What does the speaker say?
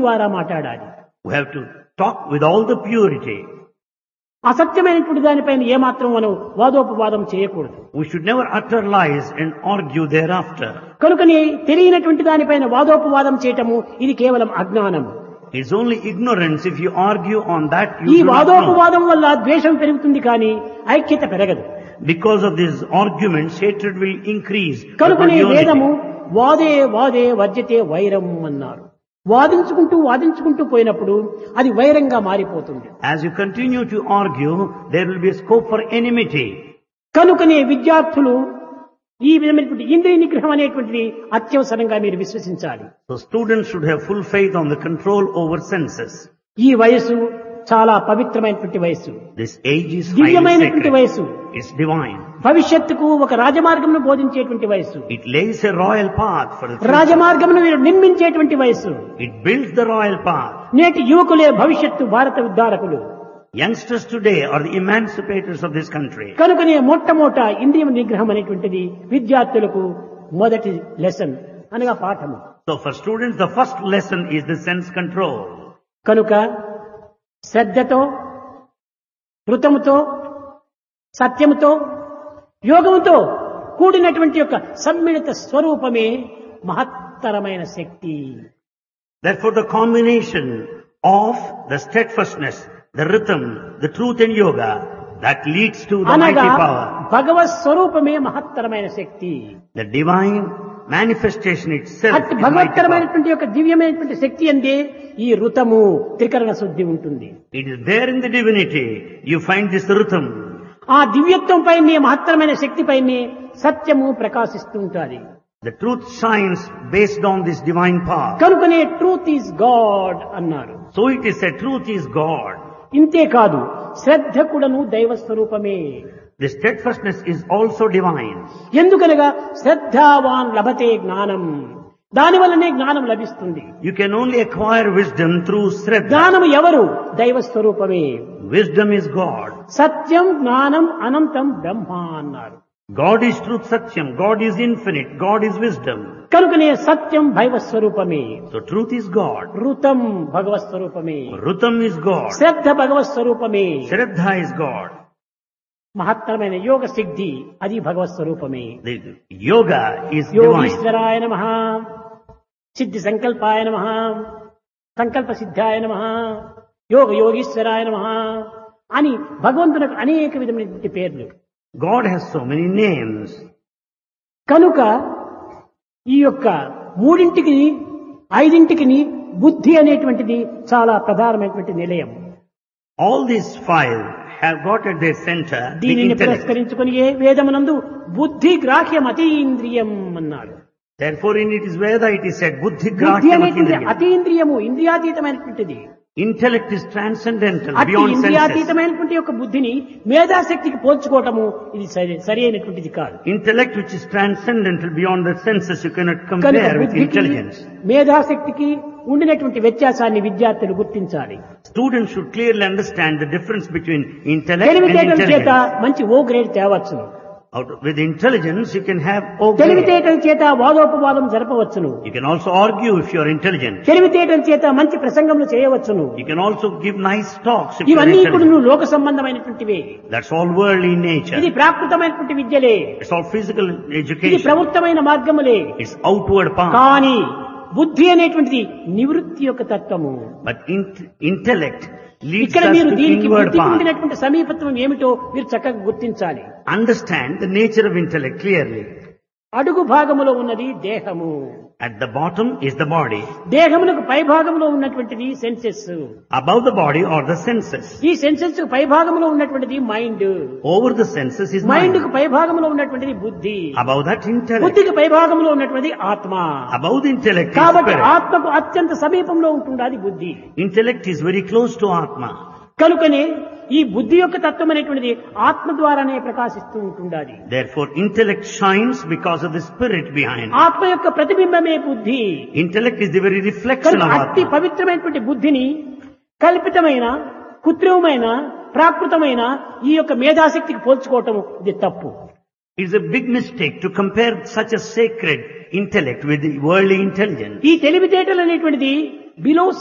ద్వారా మాట్లాడాలి We have to talk with all the purity. అసత్యమైనటువంటి దానిపైన ఏమాత్రం మనం వాదోపవాదం చేయకూడదు We should never utter lies and argue thereafter. కనుకని తెలియనటువంటి దానిపైన వాదోపవాదం చేయటము ఇది కేవలం అజ్ఞానం It's only ignorance if you argue on that ఈ you do not know. వాదోపవాదం వల్ల ద్వేషం పెరుగుతుంది కానీ ఐక్యత పెరగదు Because of these arguments, hatred will increase. but not కనుకనే unity. వేదము వాదే వాదే వర్జతే వైరం అన్నారు వాదించుకుంటూ వాదించుకుంటూ పోయినప్పుడు అది వైరంగా మారిపోతుంది As you continue to argue, there will be a scope for enmity. కనుకనే విద్యార్థులు ఈ విధమైనటువంటి ఇంద్రియ నిగ్రహం అనేటువంటిది అత్యవసరంగా మీరు విశ్వసించాలి So students should have full faith on the control over senses. ఈ వయసు చాలా పవిత్రమైనటువంటి వయసు This age is highly దివ్యమైనటువంటి sacred. వయసు It's divine. భవిష్యత్తుకు ఒక రాజమార్గమును బోధించేటువంటి వయసు It lays a royal path for the future. రాజమార్గమును మీరు నిర్మించేటువంటి వయసు It builds the royal path. నేటి యువకులే భవిష్యత్తు భారత ఉద్ధారకులు Youngsters today are the emancipators of this country. కనుకనే మొట్టమొదట ఇంద్రియ నిగ్రహం అనేటువంటిది విద్యార్థులకు మొదటి లెసన్ అనగా పాఠము So for students, the first lesson is the sense control. కనుక శ్రద్ధతో కృతముతో సత్యముతో యోగముతో కూడినటువంటి యొక్క సమ్మిళిత స్వరూపమే మహత్తరమైన శక్తి Therefore the combination of the steadfastness, the rhythm, the truth and yoga, that leads to the అనగా mighty power. భగవత్ స్వరూపమే మహత్తరమైన శక్తి The divine manifestation itself అట్టి is mighty power. భగవత్తరమైనటువంటి యొక్క దివ్యమైనటువంటి శక్తి అందే ఈ ఋతము త్రికరణ శుద్ధి ఉంటుంది It is there in the divinity. You find this rhythm. ఆ దివ్యత్వం పైనే మహత్తరమైన శక్తి పైనే సత్యము ప్రకాశిస్తూ ఉంటుంది The truth shines based on this divine power. కనుకనే ట్రూత్ ఈజ్ గాడ్ అన్నారు So it is said truth is God. ఇంతే కాదు శ్రద్ధ కూడాను దైవ స్వరూపమే The steadfastness is also divine. ఎందుకనగా శ్రద్ధావాన్ లభతే జ్ఞానం దాని వల్లనే జ్ఞానం లభిస్తుంది You can only acquire wisdom through Shraddha. జ్ఞానం ఎవరు దైవ స్వరూపమే Wisdom is God. సత్యం జ్ఞానం అనంతం బ్రహ్మ అన్నారు God is truth satyam. God is infinite. God is wisdom. కనుకనే సత్యం భైవ స్వరూపమే So truth is God. ఋతం భగవత్ స్వరూపమే Rutam is God. శ్రద్ధ భగవత్ స్వరూపమే Shraddha is God. మహత్తరమైన యోగ సిద్ధి అది భగవత్ స్వరూపమే The yoga is divine. యోగీశ్వరాయ నమ సిద్ధి సంకల్పాయ నమ సంకల్ప సిద్ధాయ నమ యోగ యోగీశ్వరాయ నమ అని భగవంతునకు అనేక విధమైనటువంటి పేర్లు God has so many names. కనుక ఈ యొక్క మూడింటికి ఐదింటికి బుద్ధి అనేటువంటిది చాలా ప్రధానమైనటువంటి నిలయం All these five have got at their center the దీనిని intellect. పురస్కరించుకుని ఏ వేదమునందు బుద్ధి గ్రాహ్యం అతీంద్రియం అన్నాడు Therefore in it is Veda it is said buddhi బుద్ధి grahyam అనేటువంటి atindriyam. అతీంద్రియము ఇంద్రియాతీతమైనటువంటిది Intellect is transcendental, అతి beyond senses. ఇంద్రియాతీతమైనటువంటి యొక్క బుద్ధిని మేధాశక్తికి పోల్చుకోవటము ఇది సరి సరి అయినటువంటిది కాదు Intellect which is transcendental beyond the senses you cannot కనుక compare with బుద్ధికి intelligence. మేధాశక్తికి ఉండినటువంటి వ్యత్యాసాన్ని విద్యార్థులు గుర్తించాలి Students should clearly understand the difference between intellect and తెలివితేటల చేత intelligence. మంచి ఓ గ్రేడ్ తేవచ్చును Out with intelligence you can have O grade. తెలివితేటల చేత వాదోపవాదం జరపవచ్చును You can also argue if you are intelligent. తెలివితేటల చేత మంచి ప్రసంగములు చేయవచ్చును You can also give nice talks if you are ఇవన్నీ ఇప్పుడు intelligent. నువ్వు లోక సంబంధమైనటువంటివే That's all worldly in nature. ఇది ప్రాకృతమైనటువంటి విద్యలే It's all physical ఇది education. ప్రవృత్తమైన మార్గములే It's outward path. కానీ బుద్ధి అనేటువంటిది నివృత్తి యొక్క తత్వము But in- intellect leads ఇక్కడ us మీరు to దీనికి inward బుద్ధికి path. ఉండినటువంటి సమీపత్వం ఏమిటో మీరు చక్కగా గుర్తించాలి Understand the nature of intellect clearly. అడుగు భాగములో ఉన్నది దేహము At the bottom is the body. దేహమునకు పై భాగంలో ఉన్నటువంటిది senses Above the body are the senses. ఈ సెన్సెస్ పై భాగంలో ఉన్నటువంటిది mind Over the senses is mind mind. కు పై భాగంలో ఉన్నటువంటిది బుద్ధి Above that intellect. బుద్ధికి పై భాగంలో ఉన్నటువంటిది ఆత్మ Above the intellect is కాబట్టి spirit. ఆత్మకు అత్యంత సమీపంలో ఉంటుంది అది బుద్ధి Intellect is very close to Atma. కనుకనే ఈ బుద్ధి యొక్క తత్వం అనేటువంటిది ఆత్మ ద్వారానే ప్రకాశిస్తూ ఉంటుండాలి Therefore intellect shines because of the spirit behind. ఆత్మ యొక్క ప్రతిబింబమే బుద్ధి Intellect is the very reflection కనుక of అతి Atma. పవిత్రమైనటువంటి బుద్ధిని కల్పితమైన కృత్రిమమైన ప్రాకృతమైన ఈ యొక్క మేధాశక్తికి పోల్చుకోవటం ఇది తప్పు It is a big mistake to compare such a sacred intellect with the worldly intelligence. ఈ తెలివితేటలు అనేటువంటిది బిలో